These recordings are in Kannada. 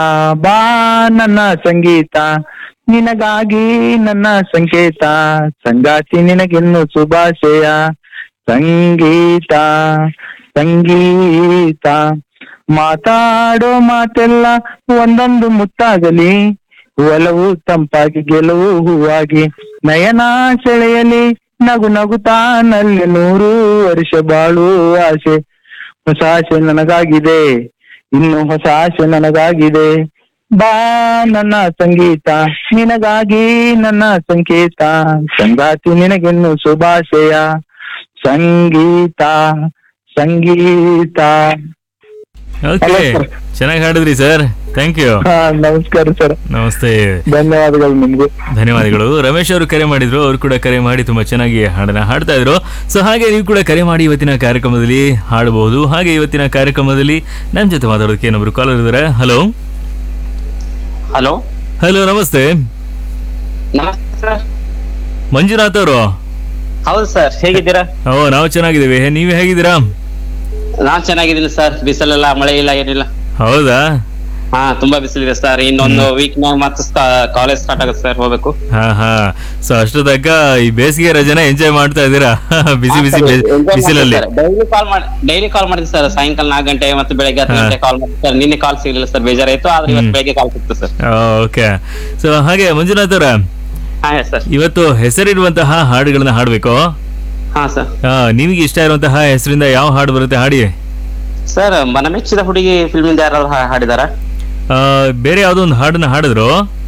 ಬಾ ನನ್ನ ಸಂಗೀತ ನಿನಗಾಗಿ ನನ್ನ ಸಂಕೇತ ಸಂಗಾತಿ ನಿನಗಿನ್ನು ಶುಭಾಶಯ ಸಂಗೀತ ಸಂಗೀತ ಮಾತಾಡೋ ಮಾತೆಲ್ಲ ಒಂದೊಂದು ಮುತ್ತಾಗಲಿ ಒಲವು ತಂಪಾಗಿ ಗೆಲುವು ಹೂವಾಗಿ ನಯನ ಸೆಳೆಯಲಿ ನಗು ನಗುತ್ತಾ ನಲ್ಲಿ ನೂರು ವರ್ಷ ಬಾಳು ಆಸೆ ಹೊಸ ಆಸೆ ನನಗಾಗಿದೆ ಇನ್ನು ಹೊಸ ಆಸೆ ನನಗಾಗಿದೆ ಬಾ ನನ್ನ ಸಂಗೀತ ನಿನಗಾಗಿ ನನ್ನ ಸಂಕೇತ ಸಂಗಾತಿ ನಿನಗಿನ್ನು ಶುಭಾಶಯ ಸಂಗೀತ ಸಂಗೀತ ಓಕೆ Hello, sir. ಚೆನ್ನಾಗಿ ಹಾಡಿದ್ರಿ ಸರ್ ಥ್ಯಾಂಕ್ ಯು ಹಾ ನಮಸ್ಕಾರ ಸರ್ ನಮಸ್ತೆ ಧನ್ಯವಾದಗಳು ನಿಮ್ಗೂ ಧನ್ಯವಾದಗಳು ರಮೇಶ್ ಅವರು ಕರೆ ಮಾಡಿದ್ರು ಅವರು ಕೂಡ ಕರೆ ಮಾಡಿ ತುಂಬಾ ಚೆನ್ನಾಗಿ ಹಾಡನ್ನ ಹಾಡ್ತಾ ಇದ್ರು ಸೊ ಹಾಗೆ ನೀವು ಕೂಡ ಕರೆ ಮಾಡಿ ಇವತ್ತಿನ ಕಾರ್ಯಕ್ರಮದಲ್ಲಿ ಹಾಡಬಹುದು ಹಾಗೆ ಇವತ್ತಿನ ಕಾರ್ಯಕ್ರಮದಲ್ಲಿ ನಮ್ಮ ಜೊತೆ ಮಾತಾಡೋದಕ್ಕೆ ಏನೊಬ್ರು ಕಾಲರ್ ಇದ್ದಾರೆ hello hello hello namaste namaste sir Manjunath ಅವರು ಹೌದು ಸರ್ ಹೇಗಿದ್ದೀರಾ ಓ ನಾವು ಚೆನ್ನಾಗಿದ್ದೀವಿ ನೀವು ಹೇಗಿದ್ದೀರಾ ನಾನ್ ಚೆನ್ನಾಗಿದ್ದೀನಿ ಸರ್ ಬಿಸಿಲೆಲ್ಲ ಮಳೆ ಇಲ್ಲ ಏನಿಲ್ಲ ಹೌದಾ ಹಾ ತುಂಬಾ ಬಿಸಿಲಿದೆ ಸರ್ ಇನ್ನೊಂದು ವೀಕ್ ನಾಗ ಮತ್ತೆ ಕಾಲೇಜ್ ಸ್ಟಾರ್ಟ್ ಆಗುತ್ತೆ ಸರ್ ಹೋಗ್ಬೇಕು ಹಾ ಹಾ ಸೊ ಅಷ್ಟು ತನಕ ಈ ಬೇಸಿಗೆ ರಜೆನ ಎಂಜಾಯ್ ಮಾಡ್ತಾ ಇದ್ದೀರಾ ಬಿಸಿ ಬಿಸಿ ಬೇ- ಬಿಸಿಲಲ್ಲಿ ಡೈಲಿ ಕಾಲ್ ಮಾಡಿ ಡೈಲಿ ಕಾಲ್ ಮಾಡಿದ್ವಿ ಸರ್ ಸಾಯಂಕಾಲ ನಾಲ್ಕು ಗಂಟೆ ಮತ್ತೆ ಬೆಳಗ್ಗೆ ಹತ್ತು ಹಾ. ಗಂಟೆ ಕಾಲ್ ಮಾಡಿ ಸರ್ ನಿನ್ನೆ ಕಾಲ್ ಸಿಗಲಿಲ್ಲ ಸರ್ ಬೇಜಾರಾಯ್ತು ಆದ್ರೆ ಇವತ್ತು ಹ್ಮ್. ಬೆಳಗ್ಗೆ ಕಾಲ್ ಸಿಕ್ತು ಸರ್ ಓಕೆ ಸೊ ಹಾಗೆ ಮಂಜುನಾಥ್ ಅವರ ಹಾ ಸರ್ ಇವತ್ತು ಹೆಸರಿರುವಂತಹ ಹಾಡುಗಳನ್ನ ಹಾಡ್ಬೇಕು ಹಾ ಸರ್ ಆ, ನಿಮಗೆ ಇಷ್ಟ ಇರುವಂತಹ ಹೆಸರಿಂದ ಯಾವ ಹಾಡು ಬರುತ್ತೆ ಹಾಡಿ ಸರ್ ಮನಮೆಚ್ಚಿದ ಹುಡುಗಿ ಫಿಲ್ಮ್ ಇಂದ ಯಾರಾದ್ರು ಹಾ- ಹಾಡಿದಾರ ಆ, ಬೇರೆ ಯಾವ್ದೋ ಒಂದು ಹಾಡನ್ನ ಹಾಡಿದ್ರು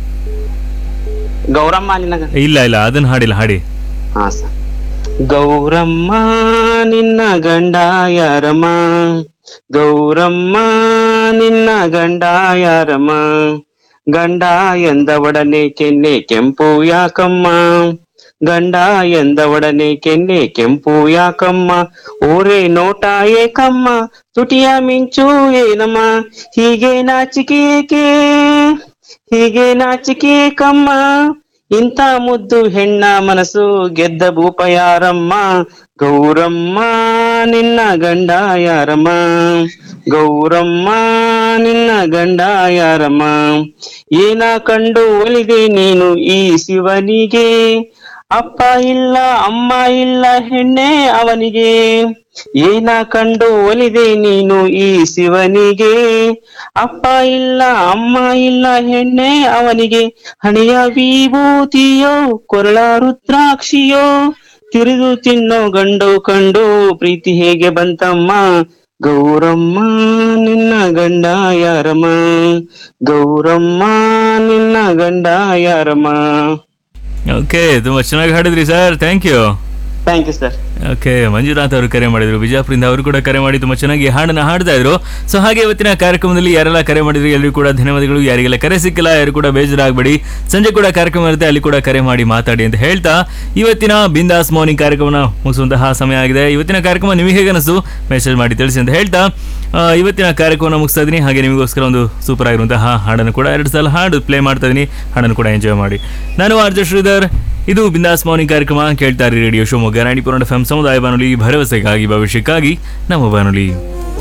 ಗೌರಮ್ಮ ನಿನ್ನ ಇಲ್ಲ ಇಲ್ಲ ಅದನ್ನ ಹಾಡಿಲ್ಲ ಹಾಡಿ ಹಾ ಸರ್ ಗೌರಮ್ಮ ನಿನ್ನ ಗಂಡ ಯಾರಮ್ಮ ಗೌರಮ್ಮ ನಿನ್ನ ಗಂಡ ಯಾರಮ್ಮ ಗಂಡ ಎಂದ ಒಡನೆ ಕೆನ್ನೆ ಕೆಂಪು ಯಾಕಮ್ಮ ಗಂಡ ಎಂದ ಒಡನೆ ಕೆನ್ನೆ ಕೆಂಪು ಯಾಕಮ್ಮ ಓರೆ ನೋಟ ಏಕಮ್ಮ ತುಟಿಯ ಮಿಂಚು ಏನಮ್ಮ ಹೀಗೆ ನಾಚಿಕೆ ಏಕೆ ಹೀಗೆ ನಾಚಿಕೆ ಏಕಮ್ಮ ಇಂಥ ಮುದ್ದು ಹೆಣ್ಣ ಮನಸ್ಸು ಗೆದ್ದ ಭೂಪ ಯಾರಮ್ಮ ಗೌರಮ್ಮ ನಿನ್ನ ಗಂಡ ಯಾರಮ್ಮ ಗೌರಮ್ಮ ನಿನ್ನ ಗಂಡ ಯಾರಮ್ಮ ಏನ ಕಂಡು ಒಲಿದೆ ನೀನು ಈ ಶಿವನಿಗೆ ಅಪ್ಪ ಇಲ್ಲ ಅಮ್ಮ ಇಲ್ಲ ಹೆಣ್ಣೆ ಅವನಿಗೆ ಏನ ಕಂಡು ಒಲಿದೆ ನೀನು ಈ ಶಿವನಿಗೆ ಅಪ್ಪ ಇಲ್ಲ ಅಮ್ಮ ಇಲ್ಲ ಹೆಣ್ಣೆ ಅವನಿಗೆ ಹಣೆಯ ವಿಭೂತಿಯೋ ಕೊರಳ ರುದ್ರಾಕ್ಷಿಯೋ ತಿರುದು ತಿನ್ನೋ ಗಂಡು ಕಂಡು ಪ್ರೀತಿ ಹೇಗೆ ಬಂತಮ್ಮ ಗೌರಮ್ಮ ನಿನ್ನ ಗಂಡ ಯಾರಮ್ಮ ಗೌರಮ್ಮ ನಿನ್ನ ಗಂಡ ಯಾರಮ್ಮ ಓಕೆ ತುಂಬಾ ಚೆನ್ನಾಗಿ ಹಾಡಿದ್ರಿ sir thank you thank you sir okay Manjunath ಅವರು ಕರೆ ಮಾಡಿದ್ರು ಬಿಜಾಪುರದಿಂದ ಅವರು ಕೂಡ ಕರೆ ಮಾಡಿ ತುಂಬಾ ಚೆನ್ನಾಗಿ ಹಾಡನ್ನ ಹಾಡ್ತಾ ಇದ್ರು ಸೊ ಹಾಗೆ ಇವತ್ತಿನ ಕಾರ್ಯಕ್ರಮದಲ್ಲಿ ಯಾರೆಲ್ಲ ಕರೆ ಮಾಡಿದ್ರು ಎಲ್ಲರಿಗೂ ಕೂಡ ಧನ್ಯವಾದಗಳು ಯಾರಿಗೆಲ್ಲ ಕರೆ ಸಿಕ್ಕಿಲ್ಲ ಯಾರು ಕೂಡ ಬೇಜಾರಾಗಬೇಡಿ ಸಂಜೆ ಕೂಡ ಕಾರ್ಯಕ್ರಮ ಇರುತ್ತೆ ಅಲ್ಲಿ ಕೂಡ ಕರೆ ಮಾಡಿ ಮಾತಾಡಿ ಅಂತ ಹೇಳ್ತಾ ಇವತ್ತಿನ ಬಿಂದಾಸ್ ಮಾರ್ನಿಂಗ್ ಕಾರ್ಯಕ್ರಮನ ಮುಗಿಸುವಂತಹ ಸಮಯ ಆಗಿದೆ ಇವತ್ತಿನ ಕಾರ್ಯಕ್ರಮ ನಿಮಗೆ ಹೇಗೆ ಅನಿಸ್ತು ಮೆಸೇಜ್ ಮಾಡಿ ತಿಳಿಸಿ ಅಂತ ಹೇಳ್ತಾ ಆ, ಇವತ್ತಿನ ಕಾರ್ಯಕ್ರಮನ ಮುಗಿಸ್ತಾ ಇದೀನಿ ಹಾಗೆ ನಿಮಗೋಸ್ಕರ ಒಂದು ಸೂಪರ್ ಆಗಿರುವಂತಹ ಹಾಡನ್ನು ಕೂಡ ಎರಡು ಸಲ ಹಾಡು ಪ್ಲೇ ಮಾಡ್ತಾ ಇದೀನಿ ಹಾಡನ್ನು ಕೂಡ ಎಂಜಾಯ್ ಮಾಡಿ ನಾನು ಆರ್ಜ ಶ್ರೀಧರ್ ಇದು ಬಿಂದಾಸ್ ಮಾರ್ನಿಂಗ್ ಕಾರ್ಯಕ್ರಮ ಕೇಳ್ತಾ ಇರಿ ರೇಡಿಯೋ ಶಿವಮೊಗ್ಗ ನಾಡಿ ಪುರಾಣ ಎಫ್ ಸಮುದಾಯ ಬಾನುಲಿ ಭರವಸೆಗಾಗಿ ಭವಿಷ್ಯಕ್ಕಾಗಿ ನಮ್ಮ ಬಾನುಲಿ